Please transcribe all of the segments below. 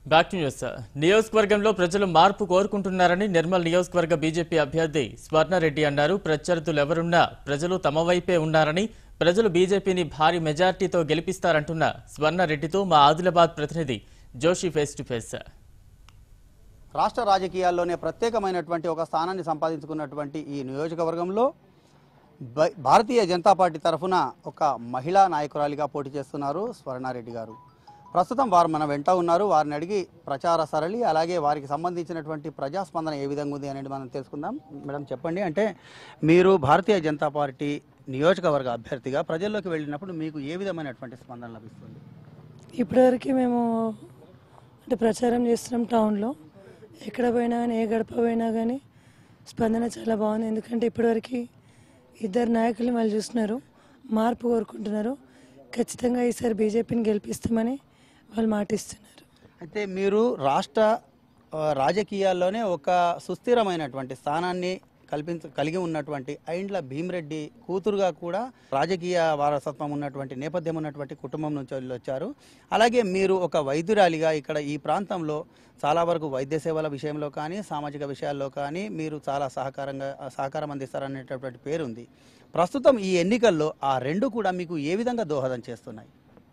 back to news నియోజకవర్గంలో ప్రజలు మార్పు కోరుకుంటున్నారని నిర్మల్ నియోజకవర్గ బీజేపీ అభ్యర్థి స్వర్ణారెడ్డి అన్నారు ప్రత్యర్థులు ఎవరున్నా ప్రజలు తమ వైపే ఉన్నారని ప్రజలు బీజేపీని భారీ మెజార్టీతో గెలిపిస్తారంటున్న స్వర్ణారెడ్డితో మా ఆదిలాబాద్ ప్రతినిధి జోషి ఫేస్ టు ఫేస్ రాష్ట్ర రాజకీయాల్లోనే ప్రత్యేకమైనటువంటి ఒక స్థానాన్ని సంపాదించుకున్నటువంటి ఈ నియోజకవర్గంలో బ- భారతీయ జనతా పార్టీ తరఫున ఒక మహిళా నాయకురాలిగా పోటీ చేస్తున్నారు స్వర్ణారెడ్డి గారు ప్రస్తుతం వారు మన వెంట ఉన్నారు వారిని అడిగి ప్రచార సరళి అలాగే వారికి సంబంధించినటువంటి ప్రజాస్పందన ఏ విధంగా ఉంది అనేది మనం తెలుసుకుందాం మేడం చెప్పండి అంటే మీరు భారతీయ జనతా పార్టీ నియోజకవర్గ అభ్యర్థిగా ప్రజల్లోకి వెళ్ళినప్పుడు మీకు ఏ విధమైనటువంటి స్పందన లభిస్తుంది ఇప్పటివరకు మేము అంటే ప్రచారం చేస్తున్నాం టౌన్లో ఎక్కడ పోయినా కానీ ఏ గడప పోయినా కానీ స్పందన చాలా బాగుంది ఎందుకంటే ఇప్పటివరకు ఇద్దరు నాయకులు వాళ్ళు చూస్తున్నారు మార్పు కోరుకుంటున్నారు ఖచ్చితంగా ఈసారి బీజేపీని గెలిపిస్తామని వాళ్ళు మాటిస్తున్నారు అయితే మీరు రాష్ట్ర ఆ, రాజకీయాల్లోనే ఒక సుస్థిరమైనటువంటి స్థానాన్ని కల్పించ కలిగి ఉన్నటువంటి ఐండ్ల భీమిరెడ్డి కూతురుగా కూడా రాజకీయ వారసత్వం ఉన్నటువంటి నేపథ్యం ఉన్నటువంటి కుటుంబం నుంచి వాళ్ళు వచ్చారు అలాగే మీరు ఒక వైద్యురాలిగా ఇక్కడ ఈ ప్రాంతంలో చాలా వరకు వైద్య సేవల విషయంలో కానీ సామాజిక విషయాల్లో కానీ మీరు చాలా సహకారంగా సహకారం అందిస్తారనేటటువంటి పేరు ఉంది ప్రస్తుతం ఈ ఎన్నికల్లో ఆ రెండు కూడా మీకు ఏ విధంగా దోహదం చేస్తున్నాయి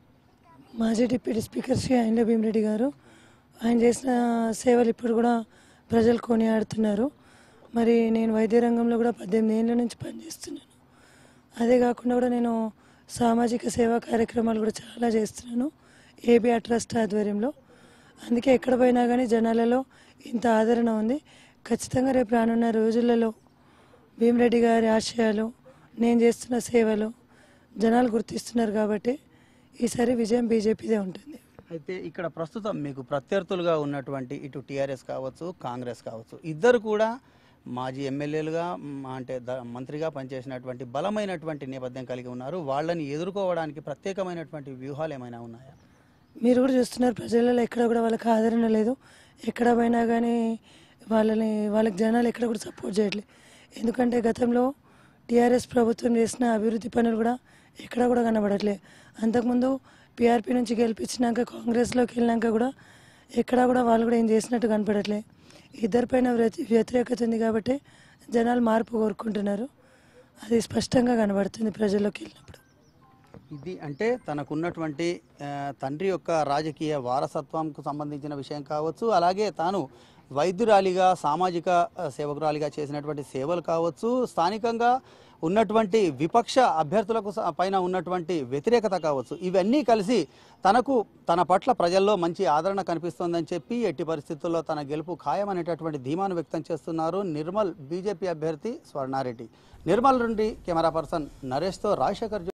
మాజీ డిప్యూటీ స్పీకర్ శ్రీ ఆయన భీమిరెడ్డి గారు ఆయన చేసిన సేవలు ఇప్పుడు కూడా ప్రజలు కొనియాడుతున్నారు మరి నేను వైద్య రంగంలో కూడా పద్దెనిమిది ఏళ్ళ నుంచి పనిచేస్తున్నాను అదే కాకుండా కూడా నేను సామాజిక సేవా కార్యక్రమాలు కూడా చాలా చేస్తున్నాను ఏబిఆర్ ట్రస్ట్ ఆధ్వర్యంలో అందుకే ఎక్కడ పోయినా కానీ జనాలలో ఇంత ఆదరణ ఉంది ఖచ్చితంగా రేపు రానున్న రోజులలో భీమిరెడ్డి గారి ఆశయాలు నేను చేస్తున్న సేవలు జనాలు గుర్తిస్తున్నారు కాబట్టి ఈసారి విజయం బీజేపీదే ఉంటుంది అయితే ఇక్కడ ప్రస్తుతం మీకు ప్రత్యర్థులుగా ఉన్నటువంటి ఇటు టీఆర్ఎస్ కావచ్చు కాంగ్రెస్ కావచ్చు ఇద్దరు కూడా మాజీ ఎమ్మెల్యేలుగా మ్, అంటే ద- మంత్రిగా పనిచేసినటువంటి బలమైనటువంటి నేపథ్యం కలిగి ఉన్నారు వాళ్ళని ఎదుర్కోవడానికి ప్రత్యేకమైనటువంటి వ్యూహాలు ఏమైనా ఉన్నాయా మీరు కూడా చూస్తున్నారు ప్రజలలో ఎక్కడ కూడా వాళ్ళకి ఆదరణ లేదు ఎక్కడ పోయినా కానీ వాళ్ళని వాళ్ళకి జనాలు ఎక్కడ కూడా సపోర్ట్ చేయట్లేదు ఎందుకంటే గతంలో టీఆర్ఎస్ ప్రభుత్వం చేసిన అభివృద్ధి పనులు కూడా ఎక్కడ కూడా కనబడట్లేదు అంతకుముందు పీఆర్పీ నుంచి గెలిపించినాక కాంగ్రెస్లోకి వెళ్ళినాక కూడా ఎక్కడా కూడా వాళ్ళు కూడా ఏం చేసినట్టు కనపడట్లేదు ఇద్దరిపైన వ్యతి- వ్యతిరేకత ఉంది కాబట్టి జనాలు మార్పు కోరుకుంటున్నారు అది స్పష్టంగా కనబడుతుంది ప్రజల్లోకి వెళ్ళినప్పుడు ఇది అంటే తనకున్నటువంటి ఆ, తండ్రి యొక్క రాజకీయ వారసత్వంకు సంబంధించిన విషయం కావచ్చు అలాగే తాను వైద్యురాలిగా సామాజిక ఆ, సేవకురాలిగా చేసినటువంటి సేవలు కావచ్చు స్థానికంగా ఉన్నటువంటి విపక్ష అభ్యర్థులకు స- పైన ఉన్నటువంటి వ్యతిరేకత కావచ్చు ఇవన్నీ కలిసి తనకు తన పట్ల ప్రజల్లో మంచి ఆదరణ కనిపిస్తోందని చెప్పి ఎట్టి పరిస్థితుల్లో తన గెలుపు ఖాయమనేటటువంటి ధీమాను వ్యక్తం చేస్తున్నారు నిర్మల్ బీజేపీ అభ్యర్థి స్వర్ణారెడ్డి నిర్మల్ నుండి కెమెరా పర్సన్ నరేష్తో రాజశేఖర్